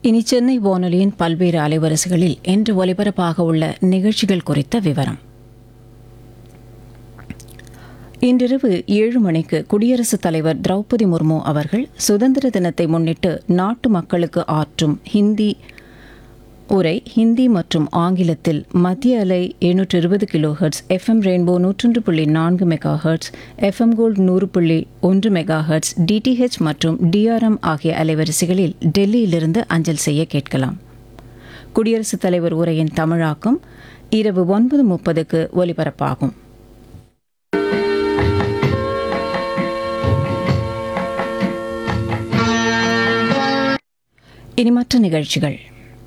இனி சென்னை வானொலியின் பல்வேறு அலைவரிசைகளில் இன்று ஒலிபரப்பாக உள்ள நிகழ்ச்சிகள் குறித்த விவரம் இன்றிரவு ஏழு மணிக்கு குடியரசுத் தலைவர் திரௌபதி முர்மு அவர்கள் சுதந்திர தினத்தை முன்னிட்டு நாட்டு மக்களுக்கு ஆற்றும் ஹிந்தி உரை ஹிந்தி மற்றும் ஆங்கிலத்தில் மத்திய அலை எழுநூற்று இருபது கிலோ ஹெர்ட்ஸ் எஃப்எம் ரெயின்போ நூற்றொன்று புள்ளி நான்கு மெகா ஹெர்ட்ஸ் எஃப்எம் கோல்ட் நூறு புள்ளி ஒன்று மெகா ஹெர்ட்ஸ் டிடிஹெச் மற்றும் டிஆர்எம் ஆகிய அலைவரிசைகளில் டெல்லியிலிருந்து அஞ்சல் செய்ய கேட்கலாம் குடியரசுத் தலைவர் உரையின் தமிழாக்கம் இரவு ஒன்பது முப்பதுக்கு ஒலிபரப்பாகும் இனி மற்ற நிகழ்ச்சிகள்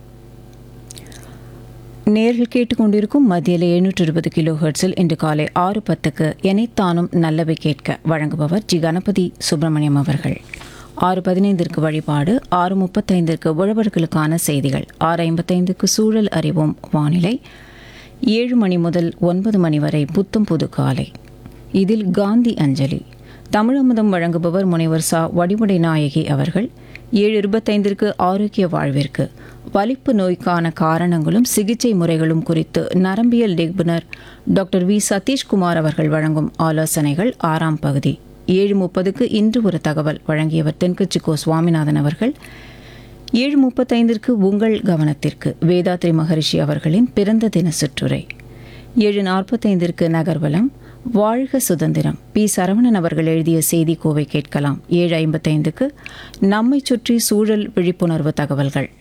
நேரில் கேட்டுக்கொண்டிருக்கும் மத்தியில் எழுநூற்று இருபது கிலோ ஹெர்ட்ஸில் இன்று காலை ஆறு பத்துக்கு எனைத்தானும் நல்லவை கேட்க வழங்குபவர் ஜி கணபதி சுப்பிரமணியம் அவர்கள் ஆறு பதினைந்திற்கு வழிபாடு ஆறு முப்பத்தைந்திற்கு உழவர்களுக்கான செய்திகள் ஆறு ஐம்பத்தைந்துக்கு சூழல் அறிவோம் வானிலை ஏழு மணி முதல் ஒன்பது மணி வரை புத்தம் புது காலை இதில் காந்தி அஞ்சலி தமிழமுதம் வழங்குபவர் முனைவர் சா வடிவுடை நாயகி அவர்கள் ஏழு இருபத்தைந்திற்கு ஆரோக்கிய வாழ்விற்கு வலிப்பு நோய்க்கான காரணங்களும் சிகிச்சை முறைகளும் குறித்து நரம்பியல் நிபுணர் டாக்டர் வி சதீஷ்குமார் அவர்கள் வழங்கும் ஆலோசனைகள் ஆறாம் பகுதி ஏழு முப்பதுக்கு இன்று ஒரு தகவல் வழங்கியவர் தென்கட்சி கோ சுவாமிநாதன் அவர்கள் ஏழு முப்பத்தைந்திற்கு உங்கள் கவனத்திற்கு வேதாத்ரி மகரிஷி அவர்களின் பிறந்த தின சுற்றுரை ஏழு நாற்பத்தைந்திற்கு நகர்வலம் வாழ்க சுதந்திரம் பி சரவணன் அவர்கள் எழுதிய செய்தி கோவை கேட்கலாம் ஏழு ஐம்பத்தைந்துக்கு நம்மை சுற்றி சூழல் விழிப்புணர்வு தகவல்கள்